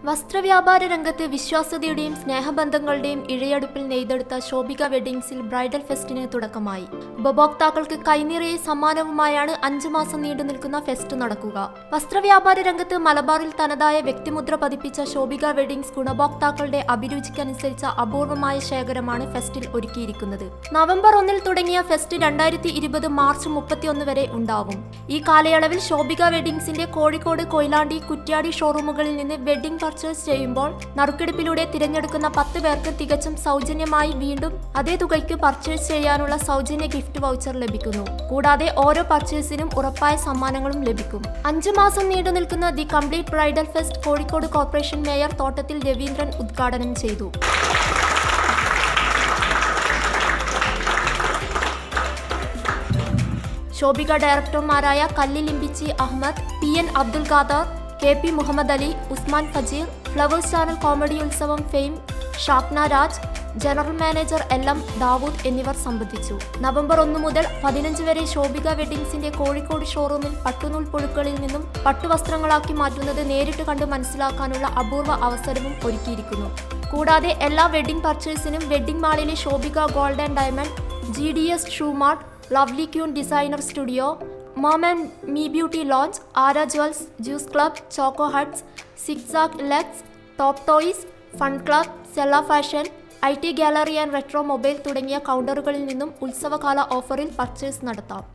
വസ്ത്രവ്യാപാര രംഗത്ത് വിശ്വാസ്യതയുടെയും സ്നേഹബന്ധങ്ങളുടെയും ഇഴയടുപ്പിൽ നെയ്തെടുത്ത ശോഭിക വെഡിങ്സിൽ ബ്രൈഡൽ ഫെസ്റ്റിന് തുടക്കമായി ഉപഭോക്താക്കൾക്ക് കൈനിറയെ സമ്മാനവുമായാണ് അഞ്ചു മാസം നീണ്ടു നിൽക്കുന്ന ഫെസ്റ്റ് നടക്കുക വസ്ത്രവ്യാപാര രംഗത്ത് മലബാറിൽ തനതായ വ്യക്തിമുദ്ര പതിപ്പിച്ച ശോഭിക വെഡിങ്സ് ഗുണഭോക്താക്കളുടെ അഭിരുചിക്കനുസരിച്ച അപൂർവമായ ശേഖരമാണ് ഫെസ്റ്റിൽ ഒരുക്കിയിരിക്കുന്നത് നവംബർ ഒന്നിൽ തുടങ്ങിയ ഫെസ്റ്റ് രണ്ടായിരത്തി ഇരുപത് മാർച്ച് മുപ്പത്തിയൊന്ന് വരെ ഉണ്ടാവും ഈ കാലയളവിൽ ശോഭിക വെഡിങ്സിന്റെ കോഴിക്കോട് കൊയിലാണ്ടി കുറ്റ്യാടി ഷോറൂമുകളിൽ നിന്ന് വെഡിംഗ് പർച്ചേസ് ചെയ്യുമ്പോൾ നറുക്കെടുപ്പിലൂടെ തിരഞ്ഞെടുക്കുന്ന പത്ത് പേർക്ക് തികച്ചും സൗജന്യമായി വീണ്ടും അതേ തുകയ്ക്ക് പർച്ചേസ് ചെയ്യാനുള്ള സൗജന്യ ഗിഫ്റ്റ് വൗച്ചർ ലഭിക്കുന്നു കൂടാതെ ഓരോ പർച്ചേസിനും ഉറപ്പായ സമ്മാനങ്ങളും ലഭിക്കും അഞ്ചു മാസം നീണ്ടു നിൽക്കുന്ന the complete bridal fest Kozhikode corporation mayor Thottathil Raveendran ഉദ്ഘാടനം ചെയ്തു ശോഭിക ഡയറക്ടർമാരായ കല്ലിലിമ്പിച്ചി Ahammed P N Abdul Khader K P Muhammad Ali Usman Fajeer Flowers channel comedy Utsavam fame Shakna Raj general manager L M Dawood എന്നിവർ സംബന്ധിച്ചു നവംബർ ഒന്ന് മുതൽ പതിനഞ്ച് വരെ ശോഭിക വെഡിങ്സിന്റെ കോഴിക്കോട് ഷോറൂമിൽ പട്ടുനൂൽ പുഴുക്കളിൽ നിന്നും പട്ടുവസ്ത്രങ്ങളാക്കി മാറ്റുന്നത് നേരിട്ട് കണ്ട് മനസ്സിലാക്കാനുള്ള അപൂർവ അവസരവും ഒരുക്കിയിരിക്കുന്നു കൂടാതെ എല്ലാ വെഡിംഗ് പർച്ചേസിനും വെഡിംഗ് മാളിലെ Sobhika gold and diamond G D S Shoemart lovely queen designer studio mom and me beauty lounge Aara jewels juice club choco huts zigzag lex top toys fun club Cella fashion I T gallery and retro mobile തുടങ്ങിയ കൗണ്ടറുകളിൽ നിന്നും ഉത്സവകാല ഓഫറിൽ purchase നടത്താം